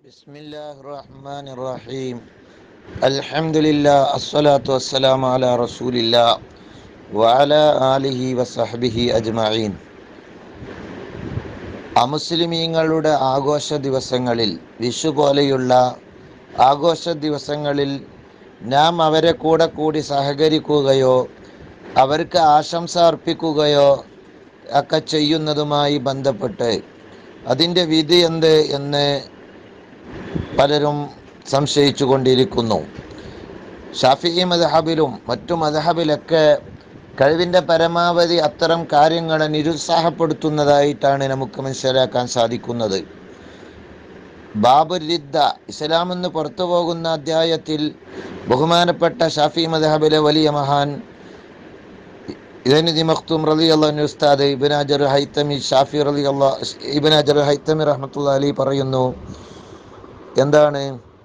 بسم الله الرحمن الرحيم الحمد لله الصلاة والسلام على رسول الله وعلى آله وصحبه أجمعين അമുസ്ലിമീങ്ങളുടെ ആഘോഷ ദിവസങ്ങളിൽ വിഷു പോലെയുള്ള ആഘോഷ ദിവസങ്ങളിൽ നാം അവരെ കൂടെ കൂടി സഹകരിക്കുകയോ അവർക്ക് ആശംസ അർപ്പിക്കുകയോ ഒക്കെ ചെയ്യുന്നതുമായി ബന്ധപ്പെട്ട് അതിൻ്റെ വിധി എന്ത് എന്ന് പലരും സംശയിച്ചു കൊണ്ടിരിക്കുന്നു ഷാഫി മദഹബിലും മറ്റു മദഹബിലൊക്കെ കഴിവിൻ്റെ പരമാവധി അത്തരം കാര്യങ്ങളെ നിരുത്സാഹപ്പെടുത്തുന്നതായിട്ടാണ് നമുക്ക് മനസ്സിലാക്കാൻ സാധിക്കുന്നത് ബാബുരിദ്ദ ഇസ്ലാം എന്ന് പുറത്തു പോകുന്ന അധ്യായത്തിൽ ബഹുമാനപ്പെട്ട ഷാഫി മദഹബിലെ വലിയ മഹാൻ ഇതനുദി മഖ്തൂം റലി അള്ളാഹു ഉസ്താദ് ഇബിൻ അജർ ഹൈത്തമി ഷാഫി റലി അള്ളാഹ് ഇബിൻ അജർ ഹൈത്തമി റഹ്മത്തുള്ള അലി പറയുന്നു എന്താണ്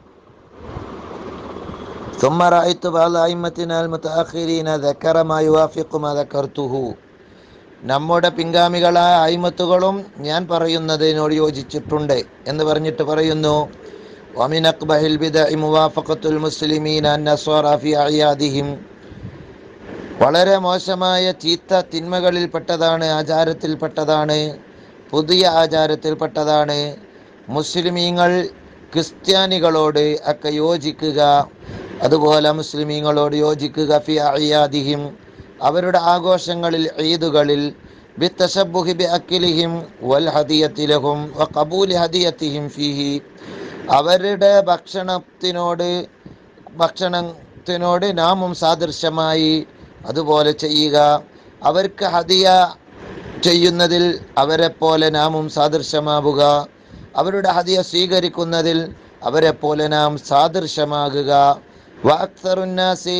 ثم رأيت بعض أئمتنا المتأخرين ذكر ما يوافق ما ذكرته നമ്മുടെ പിൻഗാമികളായ അയിമത്തുകളും ഞാൻ പറയുന്നതിനോട് യോജിച്ചിട്ടുണ്ട് എന്ന് പറഞ്ഞിട്ട് പറയുന്നു ومن أقبح البدع موافقة المسلمين النصارى في أعيادهم വളരെ മോശമായ ചീത്ത തിന്മകളിൽപ്പെട്ടതാണ് ആചാരത്തിൽപ്പെട്ടതാണ് പുതിയ ആചാരത്തിൽപ്പെട്ടതാണ് മുസ്ലിമീങ്ങൾ ക്രിസ്ത്യാനികളോട് ഒക്കെ യോജിക്കുക അതുപോലെ മുസ്ലിമീങ്ങളോട് യോജിക്കുക ഫി അയ്യാദിഹിം അവരുടെ ആഘോഷങ്ങളിൽ ഈദുകളിൽ ബിത്തശബുഹി ബി അക്കിലിഹിം വൽ ഹദിയത്തിലഹും വ കബൂലി ഹദിയത്തിഹിം ഫിഹി അവരുടെ ഭക്ഷണത്തിനോട് ഭക്ഷണത്തിനോട് നാമും സാദൃശ്യമായി അതുപോലെ ചെയ്യുക അവർക്ക് ഹദിയ ചെയ്യുന്നതിൽ അവരെ പോലെ നാമും സാദൃശ്യമാവുക അവരുടെ ഹദിയ സ്വീകരിക്കുന്നതിൽ അവരെ പോലെ നാം സാദൃശ്യമാകുക വാക്സറുന്നാസി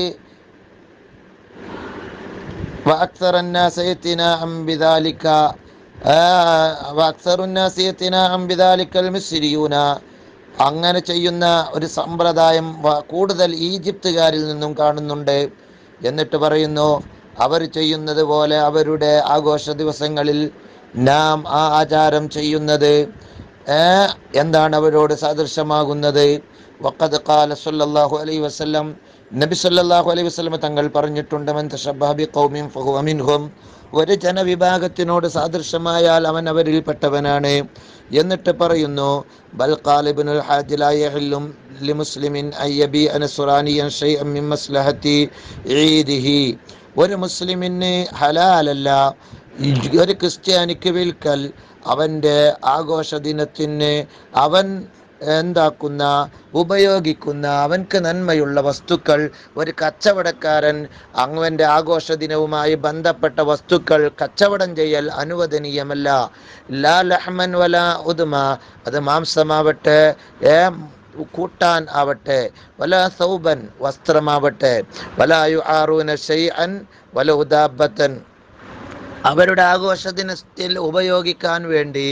അങ്ങനെ ചെയ്യുന്ന ഒരു സമ്പ്രദായം കൂടുതൽ ഈജിപ്തുകാരിൽ നിന്നും കാണുന്നുണ്ട് എന്നിട്ട് പറയുന്നു അവർ ചെയ്യുന്നത് പോലെ അവരുടെ ആഘോഷ ദിവസങ്ങളിൽ നാം ആ ആചാരം ചെയ്യുന്നത് എന്താണ് അവരോട് സദൃശമാകുന്നത് വഖദ് ഖാല സല്ലല്ലാഹു അലൈഹി വസല്ലം നബി സല്ലല്ലാഹു അലൈഹി വസല്ലം തങ്ങൾ പറഞ്ഞിട്ടുണ്ട് മൻ തശബ്ബഹ ബിഖൗമിൻ ഫഹുവ മിൻഹും ഒരു ജനവിഭാഗത്തിനോട് സാദൃശ്യമായാൽ അവൻ അവരിൽപ്പെട്ടവനാണ് എന്നിട്ട് പറയുന്നു ബൽ ഖാലിബുൽ ഹാജ് ലാ യഹല്ലും ലിമുസ്ലിമിൻ അയ്യബി അനസുറാനിയൻ ഷൈഅൻ മിൻ മസ്ലഹത്തി ഈദിഹി ഒരു മുസ്ലിമിന് ഹലാലല്ല ഒരു ക്രിസ്ത്യാനിക്ക് വിൽക്കൽ അവൻ്റെ ആഘോഷ ദിനത്തിന് അവൻ എന്താക്കുന്ന ഉപയോഗിക്കുന്ന അവൻക്ക് നന്മയുള്ള വസ്തുക്കൾ ഒരു കച്ചവടക്കാരൻ അങ്ങവൻ്റെ ആഘോഷ ദിനവുമായി ബന്ധപ്പെട്ട വസ്തുക്കൾ കച്ചവടം ചെയ്യൽ അനുവദനീയമല്ല ലാ ലഹ്മൻ വല ഉദുമ അത് മാംസമാവട്ടെ കൂട്ടാൻ ആവട്ടെ വല സൗബൻ വസ്ത്രമാവട്ടെ വലായു ആറൂന ഷെയ്അൻ വല ഉദാബത്തൻ അവരുടെ ആഘോഷ ദിനത്തിൽ ഉപയോഗിക്കാൻ വേണ്ടി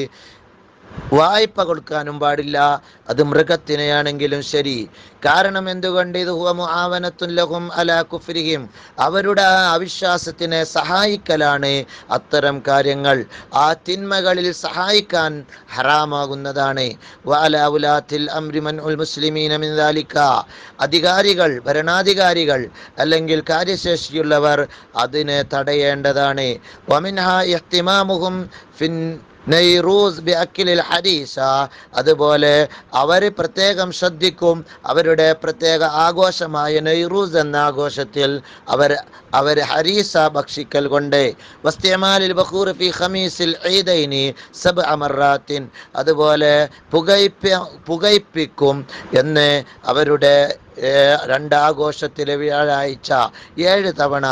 വായ്പ കൊടുക്കാനും പാടില്ല അത് മൃഗത്തിനെയാണെങ്കിലും ശരി കാരണം എന്തുകൊണ്ട് ഇത് ഹുവമുആവനത്തുല്ലഹും അലാ കുഫ്രിഹിം അവരുടെ ആ അവിശ്വാസത്തിനെ സഹായിക്കലാണ് അത്തരം കാര്യങ്ങൾ ആ തിന്മകളിൽ സഹായിക്കാൻ ഹറാമാകുന്നതാണ് വാലാവുലാത്തിൽ അമ്രിമൻ ഉൽ മുസ്ലിമീന മിന്ദാലിക്ക അധികാരികൾ ഭരണാധികാരികൾ അല്ലെങ്കിൽ കാര്യശേഷിയുള്ളവർ അതിനെ തടയേണ്ടതാണ് വമിൻഹ ഇഹ്തിമാമുഹും ഫിൻ നെയ്റൂസ് ബി അക്കിലിൽ ഹരീസ അതുപോലെ അവർ പ്രത്യേകം ശ്രദ്ധിക്കും അവരുടെ പ്രത്യേക ആഘോഷമായ നെയ്റൂസ് എന്ന ആഘോഷത്തിൽ അവർ അവർ ഹരീസ ഭക്ഷിക്കൽ കൊണ്ട് വസ്തിയമാലിൽ ബഖൂർ ഫി ഖമീസിൽ ഈദൈനി സബ് അമറാത്തിൻ അതുപോലെ പുകയിപ്പ പുകയിപ്പിക്കും എന്ന് അവരുടെ രണ്ടാഘോഷത്തിലെ വ്യാഴാഴ്ച ഏഴ് തവണ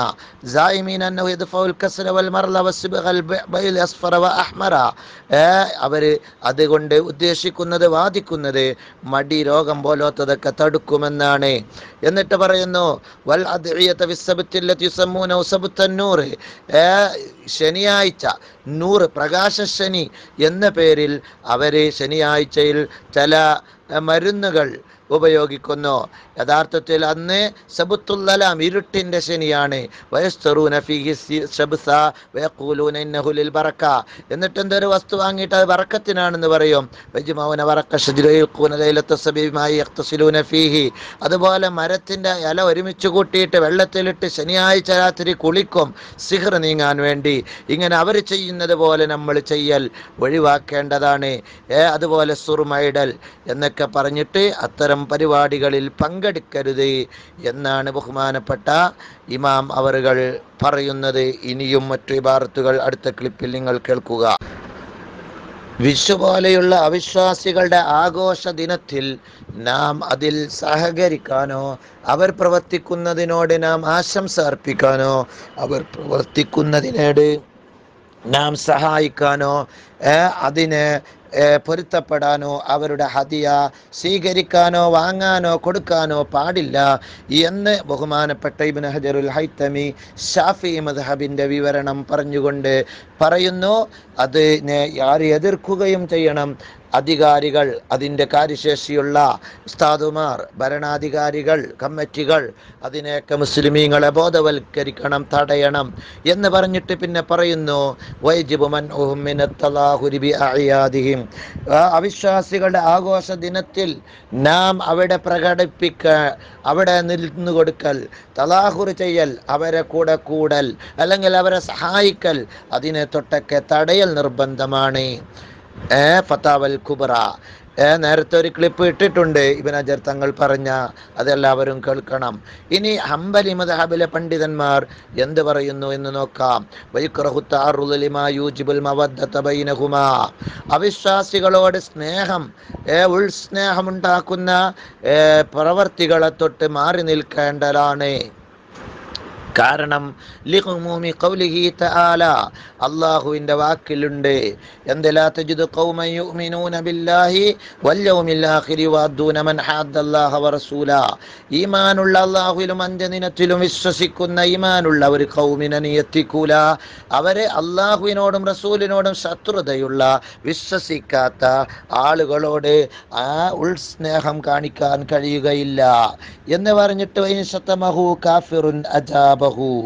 അവര് അതുകൊണ്ട് ഉദ്ദേശിക്കുന്നത് വാദിക്കുന്നത് മടി രോഗം പോലത്തതൊക്കെ തടുക്കുമെന്നാണ് എന്നിട്ട് പറയുന്നു വൽ ശനിയാഴ്ച നൂറ് പ്രകാശ ശനി എന്ന പേരിൽ അവര് ശനിയാഴ്ചയിൽ ചില മരുന്നുകൾ ഉപയോഗിക്കുന്നു യഥാർത്ഥത്തിൽ അന്ന് സബുത്തുല്ലലാം ഇരുട്ടിന്റെ ശനിയാണ് വയസ്തറൂന ഫീഹി സി- ശബ്സ വയഖൂലൂന ഇന്നഹു ലിൽ ബറക്ക എന്നിട്ട് എന്തൊരു വസ്തു വാങ്ങിയിട്ട് അത് ബറക്കത്തിനാണെന്ന് പറയും വജ്മൗന ബറക്ക ഷജ്റയൂഖൂന ലൈലത്ത സബീമായി യഖ്തസിലൂന ഫീഹി അതുപോലെ മരത്തിന്റെ ഇല ഒരുമിച്ച് കൂട്ടിയിട്ട് വെള്ളത്തിലിട്ട് ശനിയാഴ്ച രാത്രി കുളിക്കും സിഹർ നീങ്ങാൻ വേണ്ടി ഇങ്ങനെ അവർ ചെയ്യുന്നത് പോലെ നമ്മൾ ചെയ്യൽ ഒഴിവാക്കേണ്ടതാണ് ഏ അതുപോലെ സുറുമൈഡൽ എന്നൊക്കെ പറഞ്ഞിട്ട് അത്തരം പരിപാടികളിൽ പങ്കെടുക്കരുത് എന്നാണ് ബഹുമാനപ്പെട്ട ഇമാം അവറുകൾ പറയുന്നത് ഇനിയും മറ്റു ഇബാറത്തുകൾ അടുത്ത ക്ലിപ്പിൽ നിങ്ങൾ കേൾക്കുക വിഷു പോലെയുള്ള അവിശ്വാസികളുടെ ആഘോഷ ദിനത്തിൽ നാം അതിൽ സഹകരിക്കാനോ അവർ പ്രവർത്തിക്കുന്നതിനോട് നാം ആശംസ അർപ്പിക്കാനോ അവർ പ്രവർത്തിക്കുന്നതിനോട് നാം സഹായിക്കാനോ ഏ, അതിന് ഏ, പൊരുത്തപ്പെടാനോ അവരുടെ ഹദിയ സ്വീകരിക്കാനോ വാങ്ങാനോ കൊടുക്കാനോ പാടില്ല എന്ന് ബഹുമാനപ്പെട്ട ഇബ്നു ഹജറുൽ ഹൈത്തമി ഷാഫി മദ്ഹബിന്റെ വിവരണം പറഞ്ഞുകൊണ്ട് പറയുന്നു അതിനെ ആര് എതിർക്കുകയും ചെയ്യണം അധികാരികൾ അതിൻ്റെ കാര്യശേഷിയുള്ള ഉസ്താദുമാർ ഭരണാധികാരികൾ കമ്മിറ്റികൾ അതിനെയൊക്കെ മുസ്ലിമീങ്ങളെ ബോധവൽക്കരിക്കണം തടയണം എന്ന് പറഞ്ഞിട്ട് പിന്നെ പറയുന്നു വൈജിബുമൻ അവിശ്വാസികളുടെ ആഘോഷ ദിനത്തിൽ നാം അവിടെ പ്രകടിപ്പിക്ക അവിടെ നിന്ന് കൊടുക്കൽ തലാഹുർ ചെയ്യൽ അവരെ കൂടെ കൂടൽ അല്ലെങ്കിൽ അവരെ സഹായിക്കൽ അതിനെ തൊട്ടൊക്കെ തടയൽ നിർബന്ധമാണ് ഏ ഫത്താവൽ കുബറ ഏ നേരത്തെ ഒരു ക്ലിപ്പ് ഇട്ടിട്ടുണ്ട് ഇബൻ അജർ തങ്ങൾ പറഞ്ഞ അതെല്ലാവരും കേൾക്കണം ഇനി ഹംബലി മദഹബിലെ പണ്ഡിതന്മാർ എന്ത് പറയുന്നു എന്ന് നോക്കാം വൈക്രഹു തഅറുദു ലിമാ യൂജിബുൽ മവദ്ദത ബൈനഹുമാ അവിശ്വാസികളോട് സ്നേഹം ഏ ഉൾസ്നേഹമുണ്ടാക്കുന്ന ഏ, പ്രവർത്തികളെ തൊട്ട് മാറി നിൽക്കേണ്ടതാണ് കാരണം ലിഖുമൂമി ഖൗലിഹി തആല അല്ലാഹുവിൻ്റെ വാക്കിലുണ്ട് എന്തെലാ തജിദു ഖൗമൻ യുഅ്മിനൂന ബില്ലാഹി വൽ യൗമിൽ ആഖിരി വഅദ്ദൂന മൻ ഹാദ്ദല്ലാഹ വറസൂല ഈമാനുള്ള അല്ലാഹുവിലും അന്ത്യദിനത്തിലും വിശ്വസിക്കുന്ന ഈമാനുള്ള ഒരു ഖൗമിനെ നീ എത്തിക്കൂല അവരെ അല്ലാഹുവിനോടും റസൂലിനോടും ശത്രുതയുള്ള വിശ്വസിക്കാത്ത ആളുകളോട് ആ ഉൾസ്നേഹം കാണിക്കാൻ കഴിയുകയില്ല എന്ന് പറഞ്ഞിട്ട് വൈൻ ശതമഹു കാഫിറുൻ അജാബഹു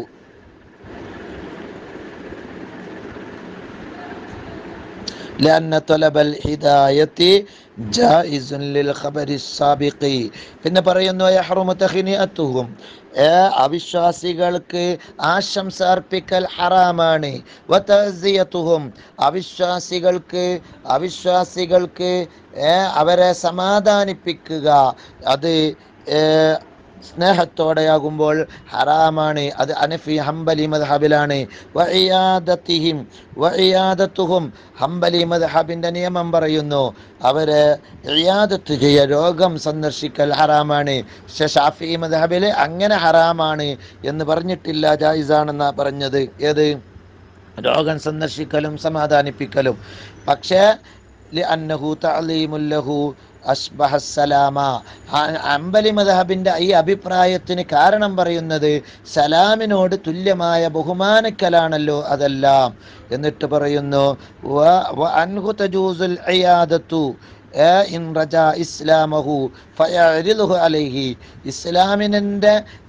لأن طلب الهداية جائز للخبر السابق പിന്നെ പറയുന്നു യഹ്റുമു തഖ്നിയത്തുഹും ഏ, അവിശ്വാസികൾക്ക് ആശംസ അർപ്പിക്കൽ ഹറാമാണ് വതഅസിയത്തുഹും അവിശ്വാസികൾക്ക് അവിശ്വാസികൾക്ക് ഏ, അവരെ സമാധാനിപ്പിക്കുക അത് ഏ, സ്നേഹത്തോടെയാകുമ്പോൾ ഹറാമാണ് അത് അനഫി ഹംബലി മദ്ഹബിലാണ് വഇയാദത്തിഹിം വഇയാദത്തുഹും ഹംബലി മദ്ഹബിന്റെ നിയമം പറയുന്നു അവരെ ഇയാദത്ത് ചെയ്യ രോഗം സന്ദർശിക്കൽ ഹറാമാണ് പക്ഷെ ഷാഫി മദ്ഹബില് അങ്ങനെ ഹറാമാണ് എന്ന് പറഞ്ഞിട്ടില്ല ജായിസാണെന്നാ പറഞ്ഞത് ഏത് രോഗം സന്ദർശിക്കലും സമാധാനിപ്പിക്കലും പക്ഷേ ലിഅന്നഹു തഅലീമുൽ ലഹു അസ്ബഹ സലാമ ആ- അംബലി മദഹബിന്റെ ഈ അഭിപ്രായത്തിന് കാരണം പറയുന്നത് സലാമിനോട് തുല്യമായ ബഹുമാനക്കലാണല്ലോ അതെല്ലാം എന്നിട്ട് പറയുന്നു വ- വ അൻഹു തജൂസുൽ ഇയാദത്തു ഏ ഇൻ റജാ ഇസ്ലാമഹു ഫയഅരിലുഹു അലൈഹി ഇസ്ലാമിനെ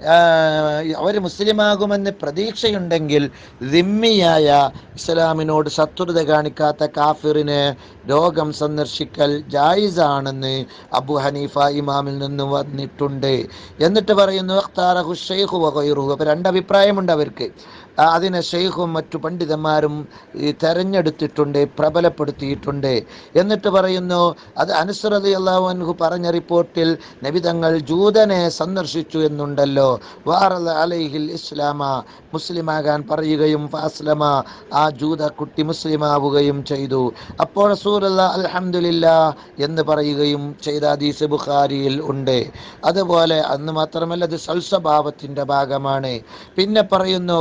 അവർ മുസ്ലിമാകുമെന്ന് പ്രതീക്ഷയുണ്ടെങ്കിൽ ദിമ്മിയായ ഇസ്ലാമിനോട് ശത്രുത കാണിക്കാത്ത കാഫിറിന് രോഗം സന്ദർശിക്കൽ ജായിസാണെന്ന് അബു ഹനീഫ ഇമാമിൽ നിന്ന് വന്നിട്ടുണ്ട് എന്നിട്ട് പറയുന്നു "ഇഖ്താറഹു ഷെയ്ഖു വഗൈറുഹു." അപ്പൊ രണ്ടഭിപ്രായമുണ്ട് അവർക്ക് ആ, അതിനെ ഷെയ്ഖും മറ്റു പണ്ഡിതന്മാരും ഈ തെരഞ്ഞെടുത്തിട്ടുണ്ട് പ്രബലപ്പെടുത്തിയിട്ടുണ്ട് എന്നിട്ട് പറയുന്നു അത് അനുസൃതി അള്ളാഹു പറഞ്ഞ റിപ്പോർട്ടിൽ നബിതങ്ങൾ ജൂതനെ സന്ദർശിച്ചു എന്നുണ്ടല്ലോ വാറൽ അലൈഹിൽ ഇസ്ലാമ മുസ്ലിമാകാൻ പറയുകയും ഫാസ്ലമ ആ ജൂത കുട്ടി മുസ്ലിമാവുകയും ചെയ്തു അപ്പോൾ റസൂലുള്ള അൽഹംദുലില്ല എന്ന് പറയുകയും ചെയ്ത ഹദീസ് ബുഖാരിയിൽ ഉണ്ട് അതുപോലെ അന്ന് മാത്രമല്ല അത് സൽസ്വഭാവത്തിന്റെ ഭാഗമാണ് പിന്നെ പറയുന്നു കാല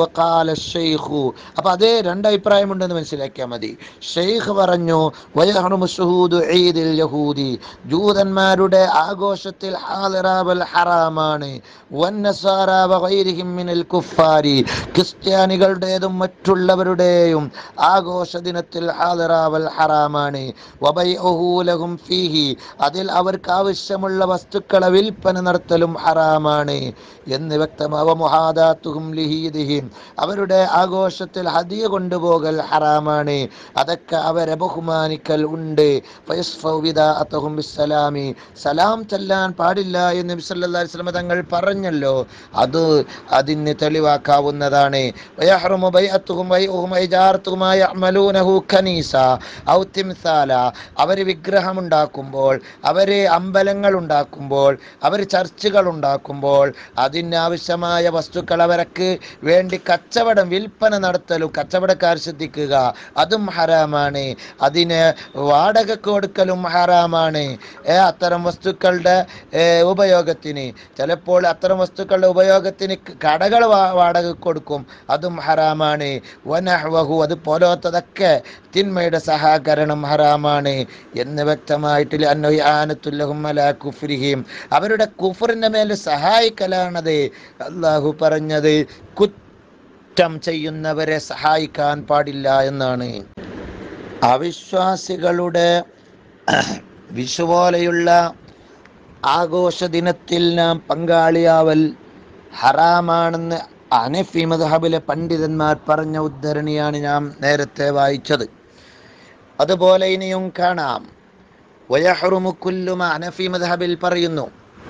കാല ഷെയ്ഖു അപ്പൊ അതേ രണ്ട് അഭിപ്രായമുണ്ടെന്ന് മനസ്സിലാക്കിയാൽ മതി ഷെയ്ഖ് പറഞ്ഞു വയഹ്റുമു ശുഹൂദു ഈദിൽ യഹൂദി ജൂതന്മാരുടെ ആഘോഷത്തിൽ ഹാദിറാവൽ ഹറാമാണ് വന്നസാറ വഗൈരിഹിം മിനൽ കുഫാരി ക്രിസ്ത്യാനികളുടേതും മറ്റുള്ളവരുടെയും ആഘോഷ ദിനത്തിൽ ഹാദിറാവൽ ഹറാമാണ് വബൈഉഹു ലഹും ഫീഹി അതിൽ അവർക്ക് ആവശ്യമുള്ള വസ്തുക്കളെ വിൽപ്പന നടത്തലും ഹറാമാണ് എന്ന് വ്യക്തമാവ മുഹാദാത്തുഹും ലിഹീദിഹിം അവരുടെ ആഘോഷത്തിൽ ഹദിയ കൊണ്ടുപോകൽ ഹറാമാണ് അതൊക്കെ അവരെ ബഹുമാനിക്കൽ ഉണ്ട് ഫയസ്ഫൗ വിദാഅത്തഹും ബിസ്സലാമി സലാം ചെല്ലാൻ പാടില്ല എന്ന് നബി സല്ലല്ലാഹു അലൈഹി വസല്ലം തങ്ങൾ പറഞ്ഞല്ലോ അത് അതിന് തെളിവാക്കാവുന്നതാണ് വയഹ്റുമു ബൈഅത്തുഹും വൈഉഹും വഇജാറത്തുഹും മാ യഅമലൂനഹു കനീസ ഔ തിംസാല അവർ വിഗ്രഹം ഉണ്ടാക്കുമ്പോൾ അവർ അമ്പലങ്ങൾ ഉണ്ടാക്കുമ്പോൾ അവർ ചർച്ചുകൾ ഉണ്ടാക്കുമ്പോൾ അതിനാവശ്യമായ വസ്തുക്കൾ അവർക്ക് വേണ്ടി കച്ചവടം വിൽപ്പന നടത്തലും കച്ചവടക്കാർ ശ്രദ്ധിക്കുക അതും ഹറാമാണ് അതിന് വാടകക്ക് കൊടുക്കലും ഹറാമാണ് ഏ, അത്തരം വസ്തുക്കളുടെ ഏ, ഉപയോഗത്തിന് ചിലപ്പോൾ അത്തരം വസ്തുക്കളുടെ ഉപയോഗത്തിന് കടകൾ വാ- വാടക കൊടുക്കും അതും ഹറാമാണ് വനഹ്വഹു അത് പോലത്തതൊക്കെ തിന്മയുടെ സഹകരണം ഹറാമാണ് എന്ന് വ്യക്തമായിട്ട് അന്നൊയ്യാനത്തുല്ലഹും അലാ കുഫ്രിഹിം അവരുടെ കുഫറിന്റെ മേലെ സഹായിക്കലാണത് അള്ളാഹു പറഞ്ഞത് കുറ്റം ചെയ്യുന്നവരെ സഹായിക്കാൻ പാടില്ല എന്നാണ് അവിശ്വാസികളുടെ വിഷു പോലെയുള്ള ആഘോഷ ദിനത്തിൽ നാം പങ്കാളിയാവൽ ഹറാമാണെന്ന് അനഫി മദ്ഹബിലെ പണ്ഡിതന്മാർ പറഞ്ഞ ഉദ്ധരണിയാണ് നാം നേരത്തെ വായിച്ചത് അതുപോലെ ഇനിയും കാണാം വയഹ്റുമു കുല്ലുമ അനഫി മദ്ഹബിൽ പറയുന്നു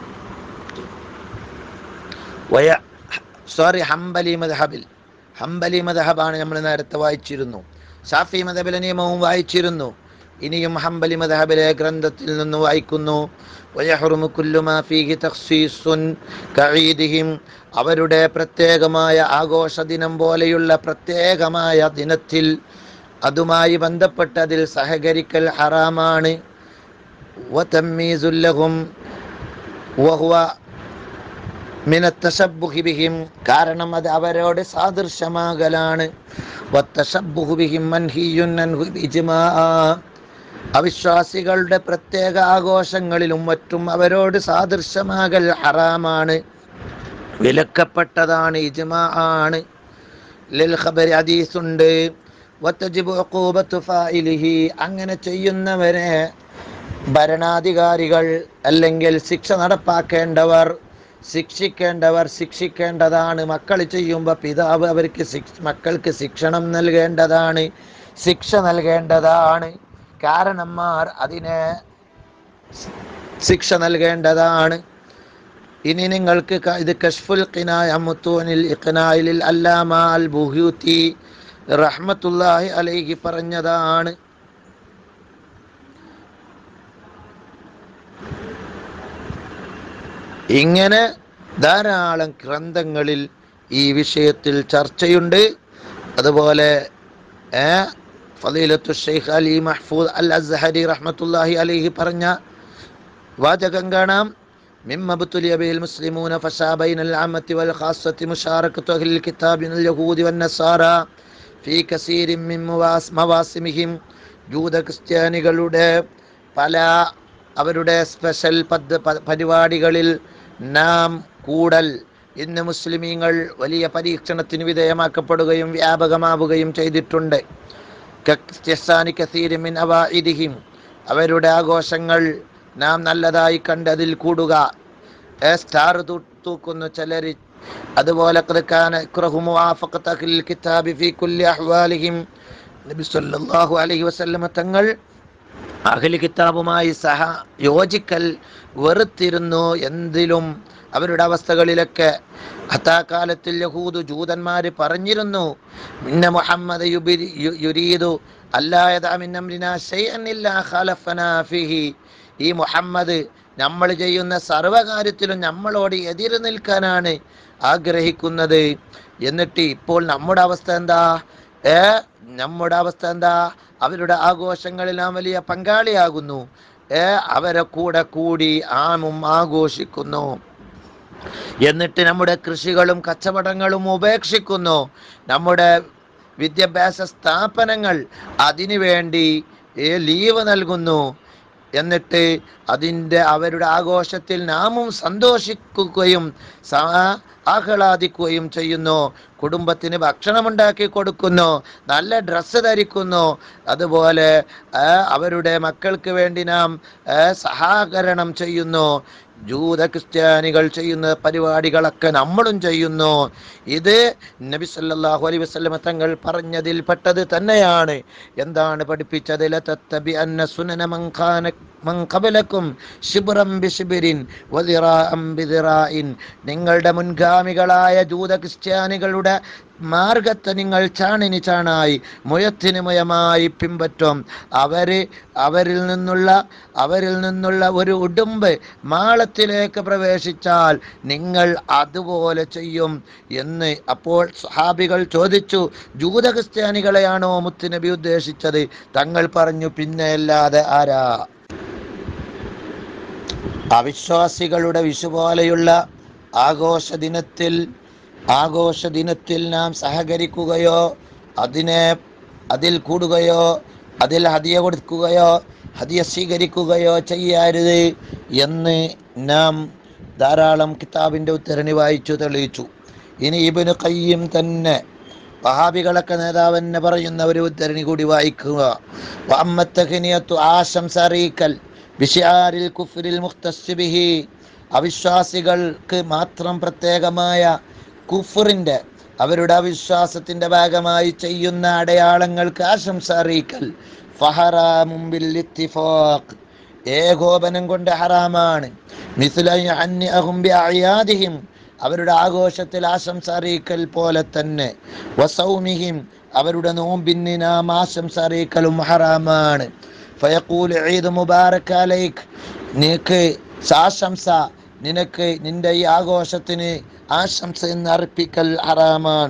വയ സോറി ഹംബലി മദ്ഹബിൽ ഹംബലി മദ്ഹബാണ് നമ്മൾ നേരത്തെ വായിച്ചിരുന്നു ഷാഫി മദ്ഹബിലെ നിയമവും വായിച്ചിരുന്നു ഇനിയും ഹംബലി മദ്ഹബിലെ ഗ്രന്ഥത്തിൽ നിന്ന് വായിക്കുന്നു വയഹ്റുമു കുല്ലുമാ ഫീഹി തഖ്സീസുൻ കഈദിഹിം അവരുടെ പ്രത്യേകമായ ആഘോഷ ദിനം പോലെയുള്ള പ്രത്യേകമായ ദിനത്തിൽ അതുമായി ബന്ധപ്പെട്ട് അതിൽ സഹകരിക്കൽ ഹറാമാണ് വതമ്മീസുൽ ലഹും വഹുവ മിനത്തശബ്ബുഹി ബിഹിം കാരണം അത് അവരോട് സാദൃശ്യമാകലാണ് വത്തശബ്ബുഹു ബിഹിം മൻഹിയുൻ അൻഹു ബിജ്മാഅ. അവിശ്വാസികളുടെ പ്രത്യേക ആഘോഷങ്ങളിലും മറ്റും അവരോട് സാദൃശ്യമാകൽ ഹറാമാണ് വിലക്കപ്പെട്ടതാണ് ഇജ്മാ ആണ് ലിൽ ഖബരി ഹദീസുണ്ട് വത്തജിബു ഉഖൂബത്തു ഫായിലിഹി അങ്ങനെ ചെയ്യുന്നവരെ ഭരണാധികാരികൾ അല്ലെങ്കിൽ ശിക്ഷ നടപ്പാക്കേണ്ടവർ ശിക്ഷിക്കേണ്ടവർ ശിക്ഷിക്കേണ്ടതാണ് മക്കൾ ചെയ്യുമ്പോൾ പിതാവ് അവർക്ക് ശിക്ഷ മക്കൾക്ക് ശിക്ഷണം നൽകേണ്ടതാണ് ശിക്ഷ നൽകേണ്ടതാണ് കാരണന്മാർ അതിനെ ശിക്ഷ നൽകേണ്ടതാണ് ഇനി നിങ്ങൾക്ക് ക- ഇത് കഷ്ഫുൽ ഖിനായ മുത്തൂനിൽ ഇഖ്നായിലിൽ അല്ലാമ അൽ ബുഹ്യൂത്തി റഹ്മത്തുല്ലാഹി അലൈഹി പറഞ്ഞതാണ് ഇങ്ങനെ ധാരാളം ഗ്രന്ഥങ്ങളിൽ ഈ വിഷയത്തിൽ ചർച്ചയുണ്ട് അതുപോലെ ഏ, ഫളീലത്തു ഷെയ്ഖ് അലി മഹ്ഫൂദ് അൽ അസ്ഹരി റഹ്മത്തുല്ലാഹി അലൈഹി പറഞ്ഞ വാചകം കാണാം مما ابتلي به المسلمون فشا بين العامة والخاصة مشاركة أهل الكتاب من اليهود والنصارى في كثير من مواس- مواسمهم ജൂത ക്രിസ്ത്യാനികളുടെ പല അവരുടെ സ്പെഷ്യൽ പദ്ധ പ- പരിപാടികളിൽ നാം കൂടൽ ഇന്ന് മുസ്ലിമീങ്ങൾ വലിയ പരീക്ഷണത്തിന് വിധേയമാക്കപ്പെടുകയും വ്യാപകമാവുകയും ചെയ്തിട്ടുണ്ട് കസ്ത്യസാനി കസീരി മിൻ അവാഇദിഹിം അവരുടെ ആഘോഷങ്ങൾ നാം നല്ലതായി കണ്ട് അതിൽ കൂടുക ഏ, സ്റ്റാർ തൂ- തൂക്കുന്നു ചിലർ അതുപോലെ ഖദ് കാന ഇക്റഹു മുവാഫഖത അഹ്ലിൽ കിതാബി ഫീ കുല്ലി അഹ്വാലിഹിം നബി സല്ലല്ലാഹു അലൈഹി വസല്ലമ തങ്ങൾ അഹ്ലി കിതാബുമായി സഹ യോജിക്കൽ വെറുത്തിരുന്നു എന്തിലും അവരുടെ അവസ്ഥകളിലൊക്കെ അത്താകാലത്തിൽ യഹൂദ് ജൂതന്മാര് പറഞ്ഞിരുന്നു മിന്ന മുഹമ്മദ് യുബിരി- യു- യുരീദു അല്ലായത മിന്നംരിനാ ശൈഅൻ ഇല്ലാ ഖലഫനാ ഫീഹി ഈ മുഹമ്മദ് നമ്മൾ ചെയ്യുന്ന സർവകാര്യത്തിലും നമ്മളോട് എതിര് നിൽക്കാനാണ് ആഗ്രഹിക്കുന്നത് എന്നിട്ട് ഇപ്പോൾ നമ്മുടെ അവസ്ഥ എന്താ ഏ നമ്മുടെ അവസ്ഥ എന്താ അവരുടെ ആഘോഷങ്ങളിൽ നാം വലിയ പങ്കാളിയാകുന്നു ഏ അവരെ കൂടെ കൂടി ആമും ആഘോഷിക്കുന്നു എന്നിട്ട് നമ്മുടെ കൃഷികളും കച്ചവടങ്ങളും ഉപേക്ഷിക്കുന്നു നമ്മുടെ വിദ്യാഭ്യാസ സ്ഥാപനങ്ങൾ അതിനു വേണ്ടി ഏ, ലീവ് നൽകുന്നു എന്നിട്ട് അതിൻ്റെ അവരുടെ ആഘോഷത്തിൽ നാമും സന്തോഷിക്കുകയും സ- ആഹ്ലാദിക്കുകയും ചെയ്യുന്നു കുടുംബത്തിന് ഭക്ഷണമുണ്ടാക്കി കൊടുക്കുന്നു നല്ല ഡ്രസ്സ് ധരിക്കുന്നു അതുപോലെ ആ, അവരുടെ മക്കൾക്ക് വേണ്ടി നാം ആ, സഹകരണം ചെയ്യുന്നു ജൂത ക്രിസ്ത്യാനികൾ ചെയ്യുന്ന പരിപാടികളൊക്കെ നമ്മളും ചെയ്യുന്നു ഇത് നബി സല്ലല്ലാഹു അലൈഹി വസല്ലമ തങ്ങൾ പറഞ്ഞതിൽ പെട്ടത് തന്നെയാണ് എന്താണ് പഠിപ്പിച്ചത് ലതത്തബി അന്ന സുനന മൻ ഖാന മൻ ഖബലക്കും ശിബ്റൻ ബിശിബ്രിൻ വദിറാഅൻ ബിദിറാഇൻ നിങ്ങളുടെ മുൻഗാമികളായ ജൂത ക്രിസ്ത്യാനികളുടെ മാർഗത്തെ നിങ്ങൾ ചാണിന് ചാണായി മുയത്തിന് മുയമായി പിൻപറ്റും അവര് അവരിൽ നിന്നുള്ള അവരിൽ നിന്നുള്ള ഒരു ഉടുമ്പ് മാളത്തിലേക്ക് പ്രവേശിച്ചാൽ നിങ്ങൾ അതുപോലെ ചെയ്യും എന്ന് അപ്പോൾ സ്വഹാബികൾ ചോദിച്ചു ജൂത ക്രിസ്ത്യാനികളെയാണോ മുത്തുനബി ഉദ്ദേശിച്ചത് തങ്ങൾ പറഞ്ഞു പിന്നെ അല്ലാതെ ആരാ അവിശ്വാസികളുടെ വിഷു പോലെയുള്ള ആഘോഷ ദിനത്തിൽ ആഘോഷ ദിനത്തിൽ നാം സഹകരിക്കുകയോ അതിനെ അതിൽ കൂടുകയോ അതിൽ ഹദിയ കൊടുക്കുകയോ ഹദിയ സ്വീകരിക്കുകയോ ചെയ്യരുത് എന്ന് നാം ധാരാളം കിതാബിൻ്റെ ഉത്തരണി വായിച്ചു തെളിയിച്ചു ഇനി ഇബിന് കയ്യും തന്നെ വഹാബികളൊക്കെ നേതാവ് തന്നെ പറയുന്ന ഒരു ഉദ്ധരണി കൂടി വായിക്കുക വഅമ്മത്തഖിനിയത്തു ആശംസ അറിയിക്കൽ ബിഷിആരിൽ കുഫ്രിൽ മുഖ്തസ് ബിഹി അവിശ്വാസികൾക്ക് മാത്രം പ്രത്യേകമായ കുഫറിൻ്റെ അവരുടെ അവിശ്വാസത്തിന്റെ ഭാഗമായി ചെയ്യുന്ന അടയാളങ്ങൾക്ക് ആശംസ അറിയിക്കൽ ഫഹറാമും ബിൽ ഇത്തിഫാഖ് ഏകോപനം കൊണ്ട് ഹറാമാണ് മിസ്ല യഹന്നിഅഹും ബിഅയാദിഹിം അവരുടെ ആഘോഷത്തിൽ ആശംസ അറിയിക്കൽ പോലെ തന്നെ വസൗമിഹിം അവരുടെ നോമ്പിന് നാം ആശംസ അറിയിക്കലും ഹറാമാണ് ഫയഖൂൽ ഈദ് മുബാറക് അലൈക് നിനക്ക് ആശംസ നിനക്ക് നിന്റെ ഈ ആഘോഷത്തിന് ആശംസ എന്ന് അർപ്പിക്കൽ ഹറാമാണ്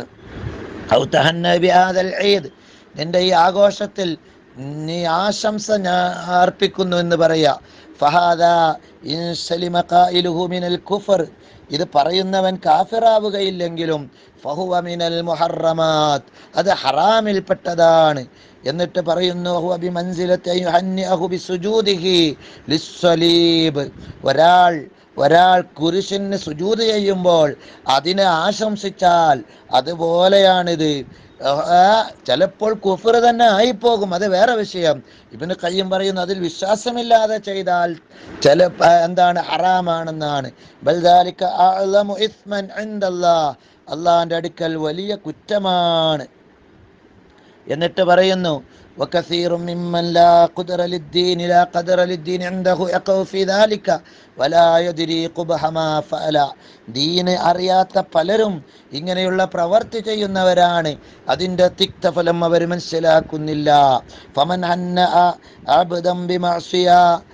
ഔ തഹന്ന ബിഹാദൽ ഈദ് നിന്റെ ഈ ആഘോഷത്തിൽ നീ ആശംസ ഞാൻ അർപ്പിക്കുന്നു എന്ന് പറയാ ഫഹാദ ഇൻ സലിമ ഖായിലുഹു മിനൽ കുഫർ ഇത് പറയുന്നവൻ കാഫിറാവുകയില്ലെങ്കിലും ഫഹുവ മിനൽ മുഹറമാത് അത് ഹറാമിൽപ്പെട്ടതാണ് എന്നിട്ട് പറയുന്നു ഹുവ ബിമൻസിലത്തി യുഹന്നിഅഹു ബിസുജൂദിഹി ലിസ്സലീബ് ഒരാൾ ഒരാൾ കുരിശിന് സുജൂത് ചെയ്യുമ്പോൾ അതിനെ ആശംസിച്ചാൽ അതുപോലെയാണിത് ആ, ചിലപ്പോൾ കുഫർ തന്നെ ആയിപ്പോകും അത് വേറെ വിഷയം ഇവന് കയ്യും പറയുന്നു അതിൽ വിശ്വാസമില്ലാതെ ചെയ്താൽ ചില ആ, എന്താണ് ഹറാമാണെന്നാണ് ബൽദാലിക അഅ്ലമു ഇസ്മൻ ഇൻദല്ലാഹ് അള്ളാഹിന്റെ അടുക്കൽ വലിയ കുറ്റമാണ് എന്നിട്ട് പറയുന്നു وكثير ممن لا قدر للدين لا قدر للدين عنده يقع في ذلك ولا يدري قبح ما فعل ദീന് അറിയാത്ത പലരും ഇങ്ങനെയുള്ള പ്രവർത്തി ചെയ്യുന്നവരാണ് അതിൻ്റെ തിക്തഫലം അവർ മനസ്സിലാക്കുന്നില്ല ഫമൻ ഹന്ന അബ്ദം ബിമഅസിയ